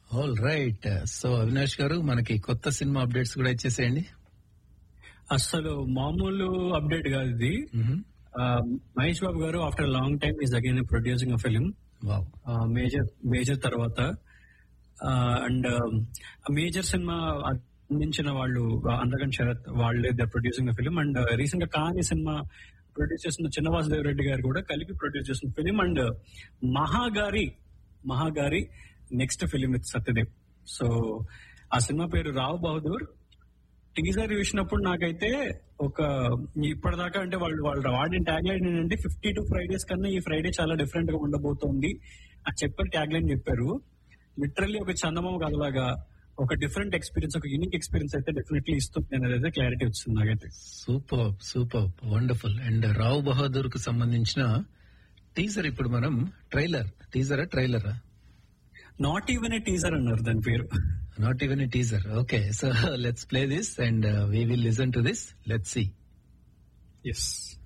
All right so Avinash గారు మనకి కొత్త సినిమా అప్డేట్స్ కూడా ఇచ్చేసేయండి అసలు మామూలు అప్డేట్ కాదు ఇది మ్మ్. ఆ, మహేష్ బాబు గారు after long time is again producing a film wow major major తర్వాత అండ్ మేజర్ సినిమా అందించిన వాళ్ళు అందగన్ శరత్ వాళ్ళే the producing film and recent గా కాని సినిమా ప్రొడ్యూస్ చేసిన చిన్నవాసుదేవ్ రెడ్డి గారు కూడా కలిపి ప్రొడ్యూస్ చేసిన ఫిలిం అండ్ మహాగారి మహాగారి next film with Satyadev so ఆ సినిమా పేరు రావు బహదూర్ టీజర్ చూసినప్పుడు నాకైతే ఒక ఇప్పటిదాకా అంటే వాళ్ళు వాళ్ళు వాడిన ట్యాగ్ లైన్ ఏంటంటే ఫిఫ్టీ టూ ఫ్రైడేస్ కన్నా ఈ ఫ్రైడే చాలా డిఫరెంట్ గా ఉండబోతోంది అని చెప్పారు ట్యాగ్ లైన్ చెప్పారు లిటరల్లీ ఒక చందమామ కథలాగా ఒక డిఫరెంట్ ఎక్స్పీరియన్స్ ఒక యూనిక్ ఎక్స్పీరియన్స్ అయితే డెఫినెట్లీ ఇస్తుంది అనేది అయితే క్లారిటీ వచ్చింది నాకైతే super super wonderful and Rao Bahadur కు సంబంధించిన టీజర్ ఇప్పుడు మనం ట్రైలర్ టీజరా ట్రైలరా నాట్ ఈవెన్ ఏ టీజర్ అన్నారు దాని పేరు not even a teaser okay so let's play this and we will listen to this let's see yes